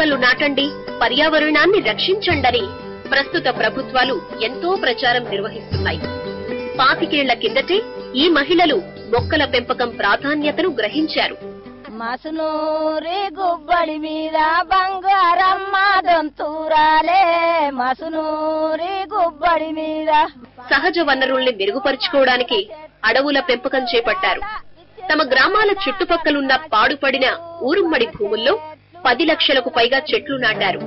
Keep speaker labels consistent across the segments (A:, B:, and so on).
A: మొక్కలు నాటండి పర్యావరణాన్ని రక్షించండని ప్రస్తుత ప్రభుత్వాలు ఎంతో ప్రచారం నిర్వహిస్తున్నాయి పాతికేళ్ల కిందటే ఈ మహిళలు మొక్కల పెంపకం ప్రాధాన్యతను గ్రహించారు
B: మసునూరి గుబ్బడి మీద బంగారమ్మ దొంతూరాలే మసునూరి గుబ్బడి మీద
A: సహజ వనరుల్ని మెరుగుపరుచుకోవడానికి అడవుల పెంపకం చేపట్టారు తమ గ్రామాల చుట్టుపక్కలున్న పాడుపడిన ఊరుమ్మడి భూముల్లో పది లక్షలకు పైగా చెట్లు నాటారు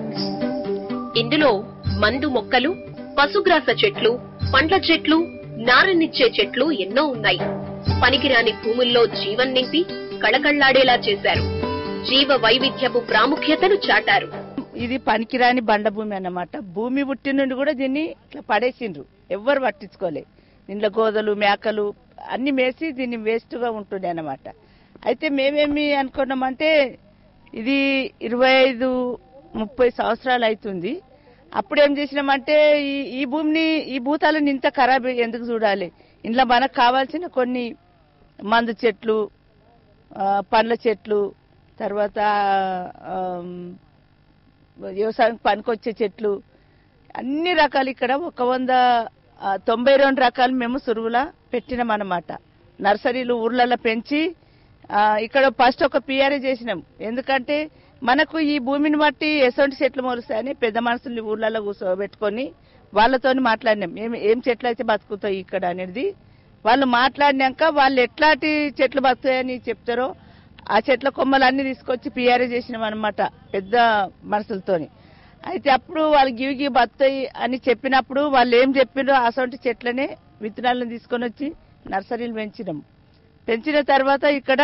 A: ఇందులో మందు మొక్కలు పశుగ్రాస చెట్లు పండ్ల చెట్లు నారనిచ్చే చెట్లు ఎన్నో ఉన్నాయి పనికిరాని భూముల్లో జీవం నింపి కళకళ్లాడేలా చేశారు జీవ వైవిధ్యపు ప్రాముఖ్యతను చాటారు
C: ఇది పనికిరాని బండ భూమి అన్నమాట భూమి పుట్టి నుండి కూడా దీన్ని ఇట్లా పడేసిండ్రు ఎవ్వరు పట్టించుకోలే దీంట్లో గోదలు మేకలు అన్ని మేసి దీన్ని వేస్ట్గా ఉంటుంది అన్నమాట అయితే మేమేమి అనుకున్నామంటే ఇది ఇరవై ఐదు ముప్పై సంవత్సరాలు అవుతుంది అప్పుడు ఏం చేసినామంటే ఈ ఈ భూమిని ఈ భూతాలను ఇంత ఖరాబ్ ఎందుకు చూడాలి ఇంట్లో మనకు కావాల్సిన కొన్ని మందు చెట్లు ఆ, పండ్ల చెట్లు తర్వాత ఆమ్, వ్యవసాయం పనికొచ్చే చెట్లు అన్ని రకాలు ఇక్కడ ఒక వంద ఆ, తొంభై రెండు రకాలు మేము సురువులా పెట్టినాం అన్నమాట నర్సరీలు ఊర్లలో పెంచి ఆ, ఇక్కడ ఫస్ట్ ఒక పిఆర్ఏ చేసినాం ఎందుకంటే మనకు ఈ భూమిని బట్టి ఎసొంటి చెట్లు మొలుస్తాయని పెద్ద మనుషుల్ని ఊర్లలో కూర్చోబెట్టుకొని వాళ్ళతోని మాట్లాడినాం ఏం ఏం చెట్లు అయితే బతుకుతాయి ఇక్కడ అనేది వాళ్ళు మాట్లాడినాక వాళ్ళు ఎట్లాంటి చెట్లు బతుకుతాయని చెప్తారో ఆ చెట్ల కొమ్మలన్నీ తీసుకొచ్చి పిఆర్ఏ చేసినాం అనమాట పెద్ద మనుషులతోని అయితే అప్పుడు వాళ్ళు గివి గివి బతుతాయి అని చెప్పినప్పుడు వాళ్ళు ఏం చెప్పినో అసొంటి చెట్లనే విత్తనాలను తీసుకొని వచ్చి నర్సరీలు పెంచినాం పెంచిన తర్వాత ఇక్కడ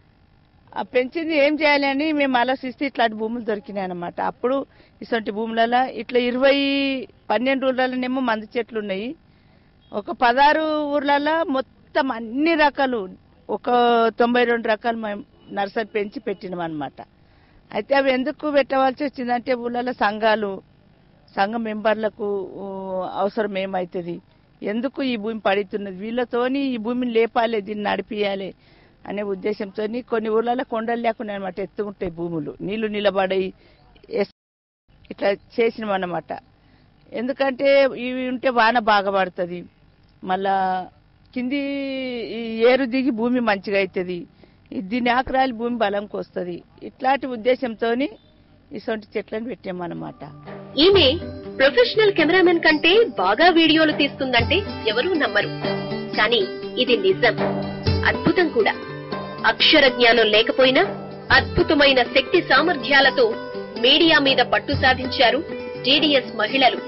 C: ఆ పెంచింది ఏం చేయాలి అని మేము ఆలోచిస్తే ఇట్లాంటి భూములు దొరికినాయి అనమాట అప్పుడు ఇటువంటి భూములలో ఇట్లా ఇరవై పన్నెండు ఊర్లలోనేమో మందు చెట్లు ఉన్నాయి ఒక పదహారు ఊర్లలో మొత్తం అన్ని రకాలు ఒక తొంభై రెండు రకాలు మేము నర్సరీ పెంచి పెట్టినాం అనమాట అయితే అవి ఎందుకు పెట్టవలసి వచ్చిందంటే ఊళ్ళలో సంఘాలు సంఘ మెంబర్లకు ఊ, అవసరం ఏమవుతుంది ఎందుకు ఈ భూమి పడుతున్నది వీళ్ళతోని ఈ భూమిని లేపాలి దీన్ని నడిపియాలి అనే ఉద్దేశంతో కొన్ని ఊర్లలో కొండలు లేకుండా అనమాట ఎత్తుకుంటాయి భూములు నీళ్లు నిలబడి ఎస్- ఇట్లా చేసినాం అన్నమాట ఎందుకంటే ఇవి ఉంటే వాన బాగా పడుతుంది మళ్ళా కింది ఈ ఏరు దిగి భూమి మంచిగా అవుతుంది దీని ఆకురాలి భూమి బలంకి వస్తుంది ఇట్లాంటి ఉద్దేశంతో ఇటువంటి చెట్లను పెట్టామన్నమాట
A: ఈమె ప్రొఫెషనల్ కెమెరామెన్ కంటే బాగా వీడియోలు తీస్తుందంటే ఎవరూ నమ్మరు కానీ ఇది నిజం అద్భుతం కూడా అక్షర జ్ఞానం లేకపోయినా అద్భుతమైన శక్తి సామర్థ్యాలతో మీడియా మీద పట్టు సాధించారు టీడీఎస్ మహిళలు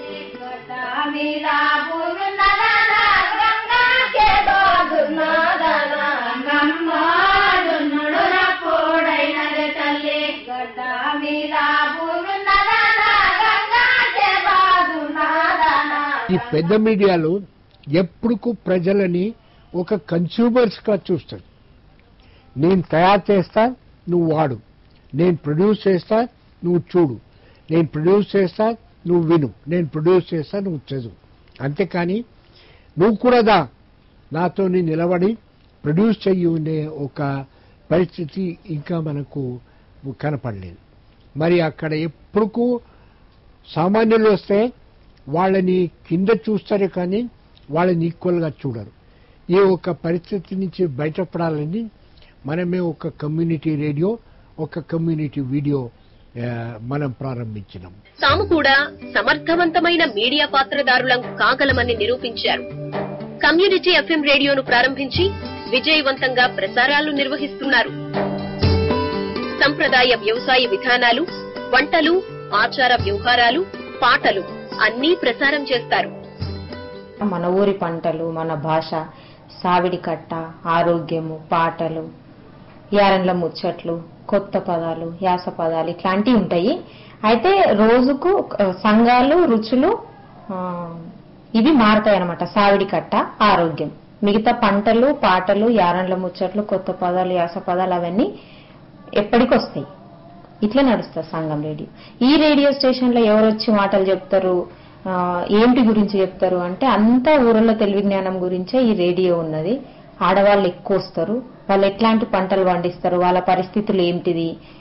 D: ఈ పెద్ద మీడియాలో ఎప్పుడుకు ప్రజలని ఒక కన్స్యూమర్స్ గా చూస్తాడు నేను తయారు చేస్తా నువ్వు వాడు నేను ప్రొడ్యూస్ చేస్తా నువ్వు చూడు నేను ప్రొడ్యూస్ చేస్తా నువ్వు విను నేను ప్రొడ్యూస్ చేస్తా నువ్వు చదువు అంతేకాని నువ్వు కూడా దా నాతో నిలబడి ప్రొడ్యూస్ చెయ్యి ఉండే ఒక పరిస్థితి ఇంకా మనకు కనపడలేదు మరి అక్కడ ఎప్పుడుకు సామాన్యులు వస్తే వాళ్ళని కింద చూస్తారు కానీ వాళ్ళని ఈక్వల్గా చూడరు ఈ ఒక పరిస్థితి నుంచి బయటపడాలని మనమే ఒక కమ్యూనిటీ రేడియో ఒక కమ్యూనిటీ వీడియో ఆ, మనం ప్రారంభించినాం
A: తాము కూడా సమర్థవంతమైన మీడియా పాత్రదారులం కాగలమని నిరూపించారు కమ్యూనిటీ ఎఫ్ఎం రేడియోను ప్రారంభించి విజయవంతంగా ప్రసారాలు నిర్వహిస్తున్నారు సంప్రదాయ వ్యవసాయ విధానాలు వంటలు ఆచార వ్యవహారాలు పాటలు అన్నీ ప్రసారం చేస్తారు
E: మన ఊరి పంటలు మన భాష సావిడి కట్ట ఆరోగ్యము పాటలు యారండ్ల ముచ్చట్లు కొత్త పదాలు యాస పదాలు ఇట్లాంటివి ఉంటాయి అయితే రోజుకు ఆ, సంఘాలు రుచులు ఆ, ఇవి మారతాయి అనమాట సావిడి కట్ట ఆరోగ్యం మిగతా పంటలు పాటలు యారండ్ల ముచ్చట్లు కొత్త పదాలు యాస పదాలు అవన్నీ ఎప్పటికి వస్తాయి ఇట్లా నడుస్తుంది సంఘం రేడియో ఈ రేడియో స్టేషన్ లో ఎవరు వచ్చి మాటలు చెప్తారు ఆ, ఏంటి గురించి చెప్తారు అంటే అంతా ఊరల్లో తెలివి జ్ఞానం గురించే ఈ రేడియో ఉన్నది ఆడవాళ్ళు ఎక్కువ వస్తారు వాళ్ళు ఎట్లాంటి పంటలు పండిస్తారు వాళ్ళ పరిస్థితులు ఏంటిది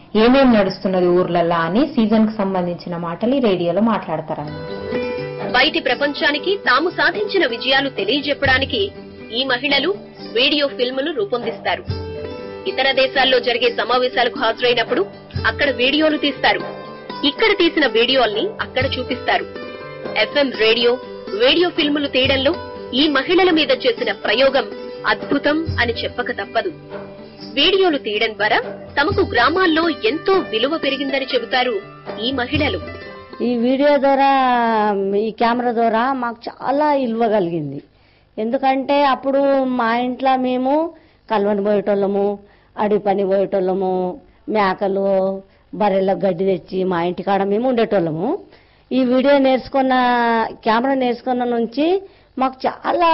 E: ఏమేం నడుస్తున్నది ఊర్లల్లో అని సీజన్ కు సంబంధించిన మాటలు ఈ రేడియోలో మాట్లాడతారన్నమాట
A: బయటి ప్రపంచానికి తాము సాధించిన విజయాలు తెలియజెప్పడానికి ఈ మహిళలు వీడియో ఫిల్ములు రూపొందిస్తారు ఇతర దేశాల్లో జరిగే సమావేశాలకు హాజరైనప్పుడు అక్కడ వీడియోలు తీస్తారు ఇక్కడ తీసిన వీడియోల్ని అక్కడ చూపిస్తారు ఎఫ్ఎం రేడియో వీడియో ఫిల్ములు తీయడంలో ఈ మహిళల మీద చేసిన ప్రయోగం అద్భుతం అని చెప్పక తప్పదు వీడియోలు తీయడం ద్వారా తమకు గ్రామాల్లో ఎంతో విలువ పెరిగిందని చెబుతారు ఈ మహిళలు
B: ఈ వీడియో ద్వారా ఈ కెమెరా ద్వారా మాకు చాలా ఇల్వ కలిగింది ఎందుకంటే అప్పుడు మా ఇంట్లో మేము కల్వని పోయేటోళ్ళము అడవి పని పోయేటోళ్ళము మేకలు బర్రెలకు గడ్డి తెచ్చి మా ఇంటికాడ మేము ఉండేటోళ్ళము ఈ వీడియో నేర్చుకున్న కెమెరా నేర్చుకున్న నుంచి మాకు చాలా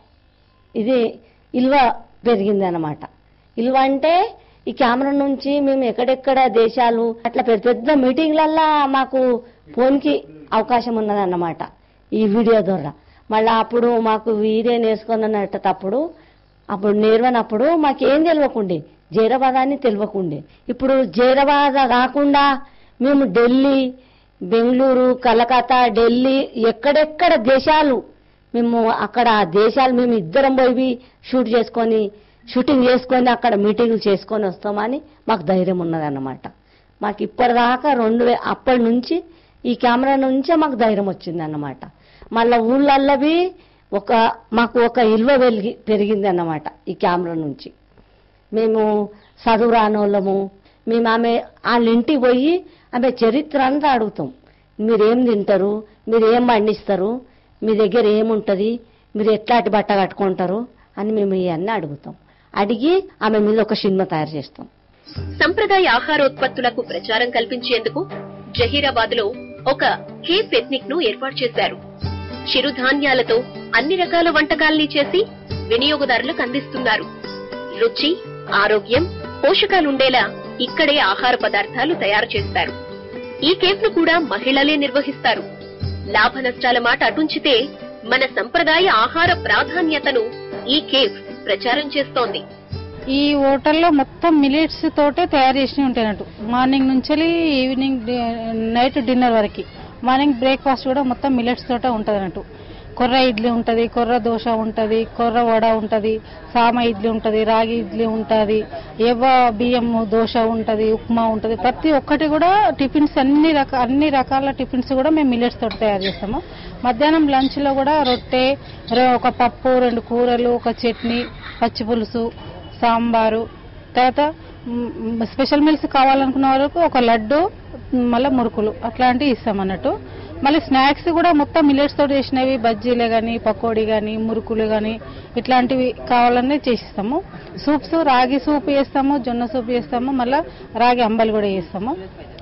B: ఇది ఇల్వ పెరిగింది అనమాట ఇల్వ అంటే ఈ కెమెరా నుంచి మేము ఎక్కడెక్కడ దేశాలు అట్లా పెద్ద పెద్ద మీటింగ్లల్లా మాకు ఫోన్కి అవకాశం ఉన్నదన్నమాట ఈ వీడియో ద్వారా మళ్ళీ అప్పుడు మాకు వీడియో నేర్చుకున్నటప్పుడు అప్పుడు నేర్వనప్పుడు మాకేం తెలియకుండే జైరాబాద్ తెలియకుండే ఇప్పుడు జైరాబాద్ కాకుండా మేము ఢిల్లీ బెంగళూరు కలకత్తా ఢిల్లీ ఎక్కడెక్కడ దేశాలు మేము అక్కడ ఆ దేశాలు మేము ఇద్దరం పోయి షూట్ చేసుకొని షూటింగ్ చేసుకొని అక్కడ మీటింగ్లు చేసుకొని వస్తామని మాకు ధైర్యం ఉన్నదన్నమాట మాకు ఇప్పటిదాకా రెండు వే అప్పటి నుంచి ఈ కెమెరా నుంచే మాకు ధైర్యం వచ్చింది అన్నమాట మళ్ళా ఊళ్ళల్లవి ఒక మాకు ఒక ఇల్వ వెలిగి పెరిగింది అన్నమాట ఈ కెమెరా నుంచి మేము చదువు రానోళ్ళము మేము ఆమె వాళ్ళ ఇంటికి పోయి ఆమె చరిత్ర అంతా అడుగుతాం మీరేం తింటారు మీరు ఏం పండిస్తారు మీ దగ్గర ఏముంటది మీరు ఎట్లాంటి బట్ట కట్టుకుంటారు అని మేము ఇవన్నీ అడుగుతాం అడిగి ఆమె మీద ఒక సినిమా తయారు చేస్తాం
A: సంప్రదాయ ఆహారోత్పత్తులకు ప్రచారం కల్పించేందుకు జహీరాబాద్ లో ఒక కేఫ్ ఎథ్నిక్ ను ఏర్పాటు చేశారు చిరుధాన్యాలతో అన్ని రకాల వంటకాల్ని చేసి వినియోగదారులకు అందిస్తున్నారు రుచి ఆరోగ్యం పోషకాలుండేలా ఇక్కడే ఆహార పదార్థాలు తయారు చేస్తారు ఈ కేఫ్ ను కూడా మహిళలే నిర్వహిస్తారు లాభ నష్టాల మాట అటుంచితే మన సంప్రదాయ ఆహార ప్రాధాన్యతను ఈ కేఫ్ ప్రచారం చేస్తోంది
F: ఈ హోటల్లో మొత్తం మిలెట్స్ తోటే తయారు చేసినవి ఉంటాయి అన్నట్టు మార్నింగ్ నుంచి ఈవినింగ్ డి- నైట్ డిన్నర్ వరకు మార్నింగ్ బ్రేక్ఫాస్ట్ కూడా మొత్తం మిలెట్స్ తోటే ఉంటుంది అన్నట్టు కొర్ర ఇడ్లీ ఉంటుంది కొర్ర దోశ ఉంటుంది కొర్ర వడ ఉంటుంది సామ ఇడ్లీ ఉంటుంది రాగి ఇడ్లీ ఉంటుంది ఎవ్వ బియ్యం దోశ ఉంటుంది ఉప్మా ఉంటుంది ప్రతి ఒక్కటి కూడా టిఫిన్స్ అన్ని రక అన్ని రకాల టిఫిన్స్ కూడా మేము మిల్లెట్స్ తోటి తయారు చేస్తాము మధ్యాహ్నం లంచ్ లో కూడా రొట్టె రొ- ఒక పప్పు రెండు కూరలు ఒక చట్నీ పచ్చి పులుసు సాంబారు తర్వాత మ్, స్పెషల్ మీల్స్ కావాలనుకున్న వరకు ఒక లడ్డు మళ్ళీ మురుకులు అట్లాంటివి ఇస్తాం అన్నట్టు మళ్ళీ స్నాక్స్ కూడా మొత్తం మిల్లెట్స్ తోటి చేసినవి బజ్జీలే కానీ పకోడీ కానీ మురుకులు కానీ ఇట్లాంటివి కావాలనే చేసిస్తాము సూప్స్ రాగి సూప్ చేస్తాము జొన్న సూప్ చేస్తాము మళ్ళీ రాగి అంబలి కూడా చేస్తాము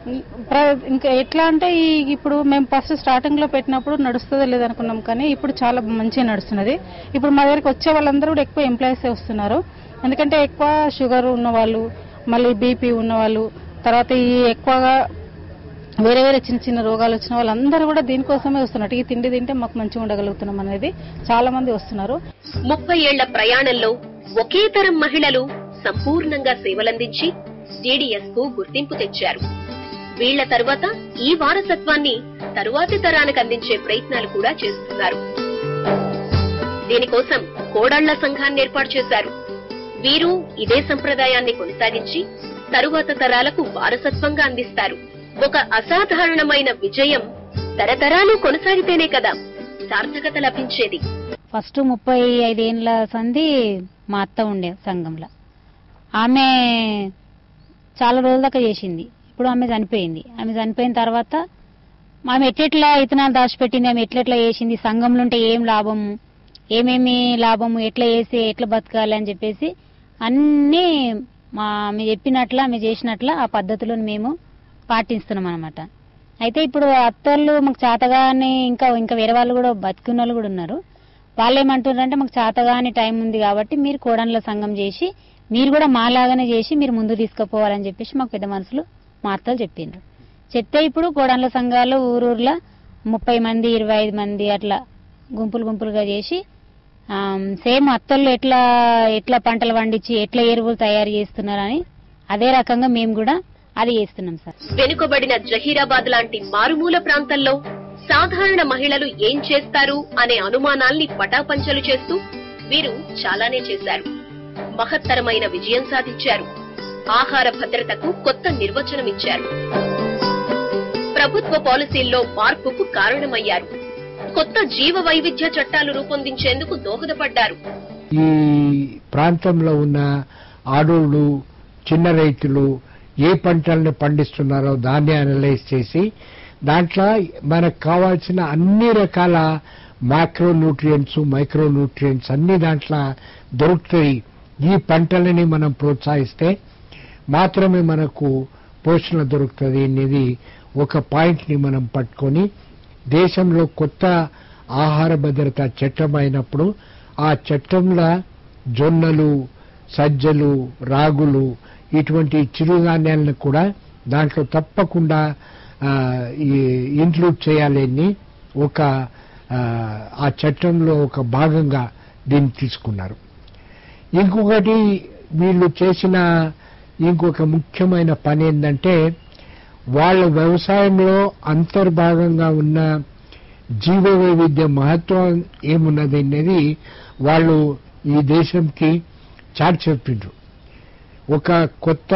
F: ప్ర- ఇంకా ఎట్లా అంటే ఈ ఇప్పుడు మేము ఫస్ట్ స్టార్టింగ్ లో పెట్టినప్పుడు నడుస్తుందో లేదనుకున్నాం కానీ ఇప్పుడు చాలా మంచిగా నడుస్తున్నది ఇప్పుడు మా దగ్గరికి వచ్చే వాళ్ళందరూ కూడా ఎక్కువ ఎంప్లాయీస్ వస్తున్నారు ఎందుకంటే ఎక్కువ షుగర్ ఉన్న వాళ్ళు మళ్ళీ బీపీ ఉన్న వాళ్ళు తర్వాత ఈ ఎక్కువగా వేరే వేరే చిన్న చిన్న రోగాలు వచ్చిన వాళ్ళందరూ కూడా దీనికోసమే వస్తున్నట్టు ఈ తిండి తింటే మాకు మంచిగా ఉండగలుగుతున్నాం అనేది చాలా మంది వస్తున్నారు
A: ముప్పై ఏళ్ల ప్రయాణంలో ఒకే తరం మహిళలు సంపూర్ణంగా సేవలందించి డిడిఎస్ కు గుర్తింపు తెచ్చారు వీళ్ల తరువాత ఈ వారసత్వాన్ని తరువాతి తరానికి అందించే ప్రయత్నాలు కూడా చేస్తున్నారు దీనికోసం కోడళ్ల సంఘాన్ని ఏర్పాటు చేశారు వీరు ఇదే సంప్రదాయాన్ని కొనసాగించి తరువాత తరాలకు వారసత్వంగా అందిస్తారు ఒక అసాధారణమైన విజయం తరతరాలు కొనసాగితేనే కదా సార్థకత లభించేది
G: ఫస్ట్ ముప్పై ఐదేండ్ల సంధి మా అత్త ఉండే సంఘంలో ఆమె చాలా రోజుల దాకా చేసింది ఇప్పుడు ఆమె చనిపోయింది ఆమె చనిపోయిన తర్వాత ఆమె ఎట్లెట్లా ఇతనాలు దాచిపెట్టింది ఆమె ఎట్లెట్లా చేసింది సంఘంలో ఉంటే ఏం లాభము ఏమేమి లాభము ఎట్లా చేసి ఎట్లా బతకాలి అని చెప్పేసి అన్నీ మా ఆమె చెప్పినట్ల ఆమె చేసినట్ల ఆ పద్ధతులను మేము పాటిస్తున్నాం అనమాట అయితే ఇప్పుడు అత్తోళ్ళు మాకు చేతగాని ఇంకా ఇంకా వేరే వాళ్ళు కూడా బతికున్న వాళ్ళు కూడా ఉన్నారు వాళ్ళు ఏమంటున్నారంటే మాకు చేతగాని టైం ఉంది కాబట్టి మీరు కోడన్ల సంఘం చేసి మీరు కూడా మాలాగానే చేసి మీరు ముందు తీసుకుపోవాలని చెప్పేసి మాకు పెద్ద మనుషులు మా అత్తలు చెప్పిండ్రు చెప్తే ఇప్పుడు కోడన్ల సంఘాలు ఊరూర్లో ముప్పై మంది ఇరవై ఐదు మంది అట్లా గుంపులు గుంపులుగా చేసి ఆమ్, సేమ్ అత్తళ్ళు ఎట్లా ఎట్లా పంటలు పండించి ఎట్లా ఎరువులు తయారు చేస్తున్నారని అదే రకంగా మేము కూడా అది చేస్తున్నాం సార్
A: వెనుకబడిన జహీరాబాద్ లాంటి మారుమూల ప్రాంతంలో సాధారణ మహిళలు ఏం చేస్తారు అనే అనుమానాల్ని పటాపంచలు చేస్తూ వీరు చాలానే చేశారు మహత్తరమైన విజయం సాధించారు ఆహార భద్రతకు కొత్త నిర్వచనం ఇచ్చారు ప్రభుత్వ పాలసీల్లో మార్పుకు కారణమయ్యారు కొత్త జీవ వైవిధ్య చట్టాలు రూపొందించేందుకు దోహదపడ్డారు
D: ఈ ప్రాంతంలో ఉన్న ఆడోళ్ళు చిన్న రైతులు ఏ పంటల్ని పండిస్తున్నారో దాన్ని అనలైజ్ చేసి దాంట్లో మనకు కావాల్సిన అన్ని రకాల మైక్రో న్యూట్రియంట్స్ మైక్రో న్యూట్రియంట్స్ అన్ని దాంట్లో దొరుకుతాయి ఈ పంటలని మనం ప్రోత్సహిస్తే మాత్రమే మనకు పోషణ దొరుకుతుంది అనేది ఒక పాయింట్ ని మనం పట్టుకొని దేశంలో కొత్త ఆహార భద్రత చట్టం అయినప్పుడు ఆ చట్టంలో జొన్నలు సజ్జలు రాగులు ఇటువంటి చిరుధాన్యాలను కూడా దాంట్లో తప్పకుండా ఆ, ఈ ఇంక్లూడ్ చేయాలని ఒక ఆ, ఆ చట్టంలో ఒక భాగంగా దీన్ని తీసుకున్నారు ఇంకొకటి వీళ్ళు చేసిన ఇంకొక ముఖ్యమైన పని ఏంటంటే వాళ్ళ వ్యవసాయంలో అంతర్భాగంగా ఉన్న జీవ వైవిధ్య మహత్వం ఏమున్నది అనేది వాళ్ళు ఈ దేశంకి చాటి చెప్పిండ్రు ఒక కొత్త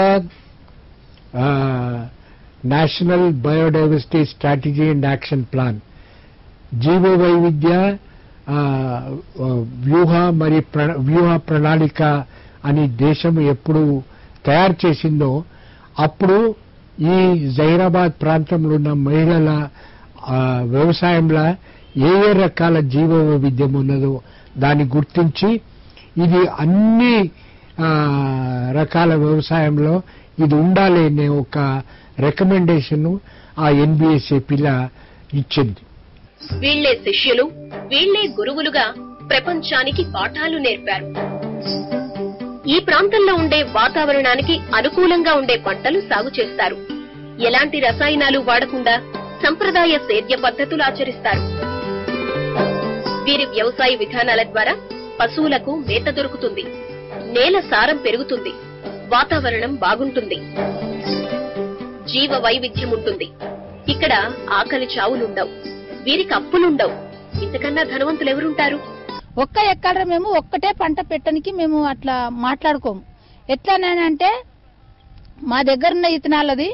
D: national biodiversity strategy and action plan జీవ వైవిధ్య ఆ, ఆ, వ్యూహ మరి ప్ర- వ్యూహ ప్రణాళిక అని దేశం ఎప్పుడు తయారు చేసిందో అప్పుడు ఈ జైరాబాద్ ప్రాంతంలో ఉన్న మహిళల ఆ, వ్యవసాయంలో ఏ ఏ రకాల జీవ వైవిధ్యం ఉన్నదో దాన్ని గుర్తించి ఇది అన్ని ఆ, రకాల వ్యవసాయంలో ఇది ఉండాలి అనే ఒక రికమెండేషన్ ఆ ఎన్బిఎస్ఏపిలా ఇచ్చింది
A: వీళ్లే శిష్యులు వీళ్లే గురువులుగా ప్రపంచానికి పాఠాలు నేర్పారు ఈ ప్రాంతంలో ఉండే వాతావరణానికి అనుకూలంగా ఉండే పంటలు సాగు చేస్తారు ఎలాంటి రసాయనాలు వాడకుండా సంప్రదాయ సేద్య పద్ధతులు ఆచరిస్తారు వీరి వ్యవసాయ విధానాల ద్వారా పశువులకు మేత దొరుకుతుంది నేల సారం పెరుగుతుంది వాతావరణం బాగుంటుంది జీవ వైవిధ్యం ఉంటుంది ఇక్కడ ఆకలి చావులుండవు వీరికి అప్పులుండవు ఇంతకన్నా ధనవంతులు ఎవరుంటారు
F: ఒక్క ఎక్కడ మేము ఒక్కటే పంట పెట్టడానికి మేము అట్లా మాట్లాడుకోము ఎట్లానంటే మా దగ్గర ఉన్న ఇత్తనాలది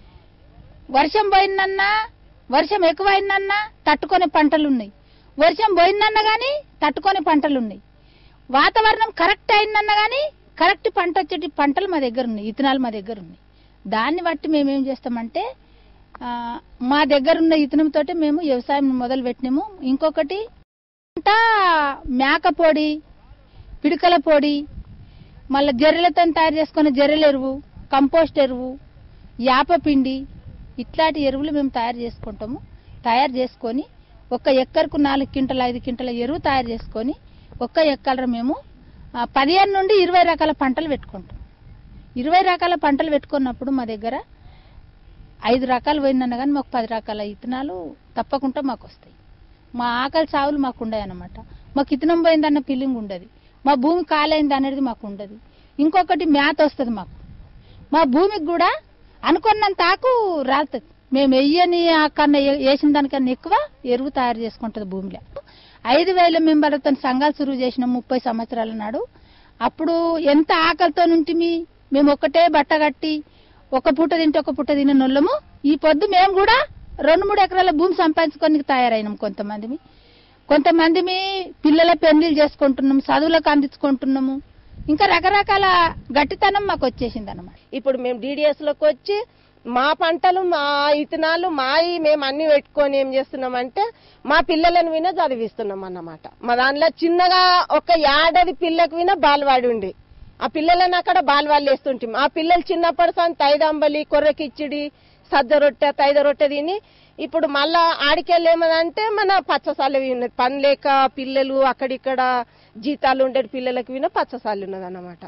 F: వర్షం పోయిందన్నా వర్షం ఎక్కువైందన్నా తట్టుకునే పంటలు ఉన్నాయి వర్షం పోయిందన్నా గానీ తట్టుకునే పంటలు ఉన్నాయి వాతావరణం కరెక్ట్ అయిందన్నా గానీ కరెక్ట్ పంట వచ్చేటి పంటలు మా దగ్గర ఉన్నాయి ఇత్తనాలు మా దగ్గర ఉన్నాయి దాన్ని బట్టి మేము ఏం చేస్తామంటే ఆ, మా దగ్గర ఉన్న ఇతనంతో మేము వ్యవసాయం మొదలు పెట్టినాము ఇంకొకటి పంట మేక పొడి పిడకల పొడి మళ్ళీ జర్రెలతో తయారు చేసుకున్న జర్రెల ఎరువు కంపోస్ట్ ఎరువు యాప పిండి ఇట్లాంటి ఎరువులు మేము తయారు చేసుకుంటాము తయారు చేసుకొని ఒక ఎక్కరకు నాలుగు క్వింటల ఐదు క్వింటల ఎరువు తయారు చేసుకొని ఒక్క ఎక్కర మేము ఆ, పదిహేను నుండి ఇరవై రకాల పంటలు పెట్టుకుంటాం ఇరవై రకాల పంటలు పెట్టుకున్నప్పుడు మా దగ్గర ఐదు రకాలు పోయిందన్న కానీ మాకు పది రకాల ఇత్తనాలు తప్పకుండా మాకు వస్తాయి మా ఆకలి చావులు మాకు ఉండవు అన్నమాట మాకు ఇత్తనం పోయిందన్న ఫీలింగ్ ఉండదు మా భూమి కాలైంది అనేది మాకు ఉండదు ఇంకొకటి మేత వస్తుంది మాకు మా భూమికి కూడా అనుకున్నంత ఆకు రాలుతుంది మేము వెయ్యని కన్నా వేసిన దానికన్నా ఎక్కువ ఎరువు తయారు చేసుకుంటుంది భూమిలో ఐదు వేల మెంబర్లతో సంఘాలు సురువు చేసిన ముప్పై సంవత్సరాల నాడు అప్పుడు ఎంత ఆకలితో నుంటిమి మేము ఒక్కటే బట్ట కట్టి ఒక పూట తింటే ఒక పూట తినే నొల్లము ఈ పొద్దు మేము కూడా రెండు మూడు ఎకరాల భూమి సంపాదించుకొని తయారైనాం కొంతమందిమి కొంతమందిమి పిల్లల పెళ్లిళ్ళు చేసుకుంటున్నాము చదువులకు అందించుకుంటున్నాము ఇంకా రకరకాల గట్టితనం మాకు వచ్చేసింది అనమాట
H: ఇప్పుడు మేము DDS లోకి వచ్చి మా పంటలు మా ఇతనాలు మాయి మేము అన్ని పెట్టుకొని ఏం చేస్తున్నామంటే మా పిల్లలను విన చదివిస్తున్నాం అన్నమాట మా దానిలో చిన్నగా ఒక ఏడాది పిల్లకు విన బాలవాడి ఉండి ఆ పిల్లలను అక్కడ బాలవాళ్ళు వేస్తుంటాం ఆ పిల్లలు చిన్నప్పటి సంది తైదంబలి కొర్ర కిచ్చిడి సజ్జ రొట్టె తైద రొట్టె తిని ఇప్పుడు మళ్ళా ఆడికెళ్ళి ఏమదంటే మన పచ్చసాలు ఉన్నది పని లేక పిల్లలు అక్కడిక్కడ జీతాలు ఉండే పిల్లలకు విన పచ్చసాలు ఉన్నది అన్నమాట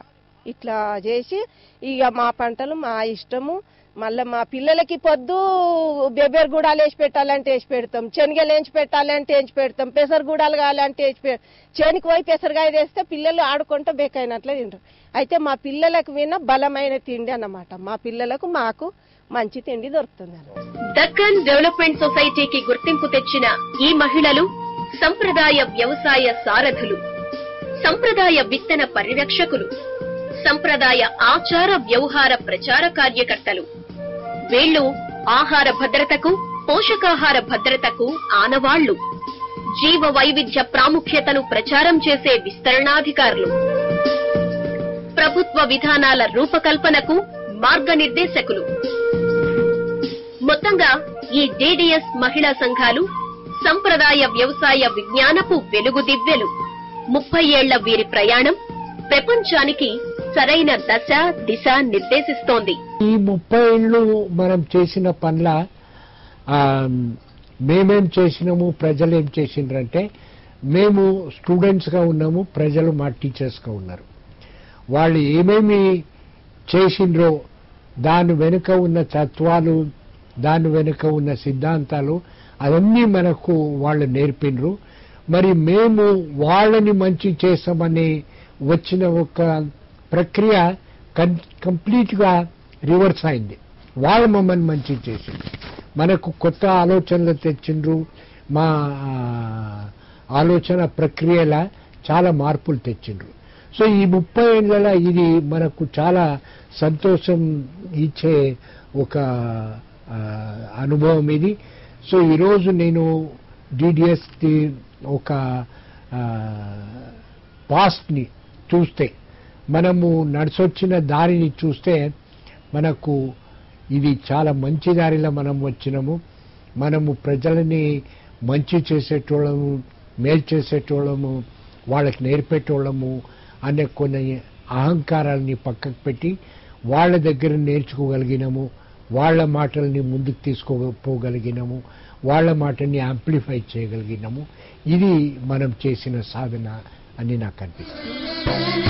H: ఇట్లా చేసి ఇక మా పంటలు మా ఇష్టము మళ్ళీ మా పిల్లలకి పొద్దు బెబ్బేరు గూడాలు వేసి పెట్టాలంటే వేసి పెడతాం శనగలు వేసి పెట్టాలంటే వేసి పెడతాం పెసర గూడాలు కావాలంటే వేసి పెడతాం చేనికి పోయి పెసరగాయ వేస్తే పిల్లలు ఆడుకుంటూ బేకైనట్లే తింటారు అయితే మా పిల్లలకు విన్న బలమైన తిండి అన్నమాట మా పిల్లలకు మాకు మంచి తిండి దొరుకుతుంది అన్నమాట
A: దక్కన్ డెవలప్మెంట్ సొసైటీకి గుర్తింపు తెచ్చిన ఈ మహిళలు సంప్రదాయ వ్యవసాయ సారథులు సంప్రదాయ విత్తన పరిరక్షకులు సంప్రదాయ ఆచార వ్యవహార ప్రచార కార్యకర్తలు వీళ్ళు ఆహార భద్రతకు పోషకాహార భద్రతకు ఆనవాళ్లు జీవ వైవిధ్య ప్రాముఖ్యతను ప్రచారం చేసే విస్తరణాధికారులు ప్రభుత్వ విధానాల రూపకల్పనకు మార్గనిర్దేశకులు మొత్తంగా ఈ డీడీఎస్ మహిళా సంఘాలు సంప్రదాయ వ్యవసాయ విజ్ఞానపు వెలుగు దివ్వెలు ముప్పై ఏళ్ల వీరి ప్రయాణం ప్రపంచానికి సరైన దశ దిశ నిర్దేశిస్తోంది
D: ఈ ముప్పై ఏళ్ళు మనం చేసిన పనుల ఆ, మేమేం చేసినాము ప్రజలు ఏం చేసిండ్రంటే మేము స్టూడెంట్స్ గా ఉన్నాము ప్రజలు మా టీచర్స్ గా ఉన్నారు వాళ్ళు ఏమేమి చేసిండ్రో దాని వెనుక ఉన్న తత్వాలు దాని వెనుక ఉన్న సిద్ధాంతాలు అవన్నీ మనకు వాళ్ళు నేర్పిండ్రు మరి మేము వాళ్ళని మంచి చేస్తామని వచ్చిన ఒక ప్రక్రియ కంప్లీట్ గా రివర్స్ అయింది వాళ్ళు మమ్మల్ని మంచి చేసిండ్రు మనకు కొత్త ఆలోచనలు తెచ్చిండ్రు మా ఆ, ఆలోచన ప్రక్రియల చాలా మార్పులు తెచ్చిండ్రు సో ఈ ముప్పై ఏళ్ళ ఇది మనకు చాలా సంతోషం ఇచ్చే ఒక ఆ, అనుభవం ఇది సో ఈరోజు నేను డిడిఎస్ ఒక పాస్ట్ని చూస్తే మనము నడిచొచ్చిన దారిని చూస్తే మనకు ఇది చాలా మంచి దారిలో మనం వచ్చినాము మనము ప్రజలని మంచి చేసేటోళ్ళము మేలు చేసేటోళ్ళము వాళ్ళకి నేర్పేటోళ్ళము అనే కొన్ని అహంకారాలని పక్కకు పెట్టి వాళ్ళ దగ్గర నేర్చుకోగలిగినాము వాళ్ళ మాటల్ని ముందుకు తీసుకోపోగలిగినాము వాళ్ళ మాటల్ని యాంప్లిఫై చేయగలిగినాము ఇది మనం చేసిన సాధన అని నాకు అనిపిస్తుంది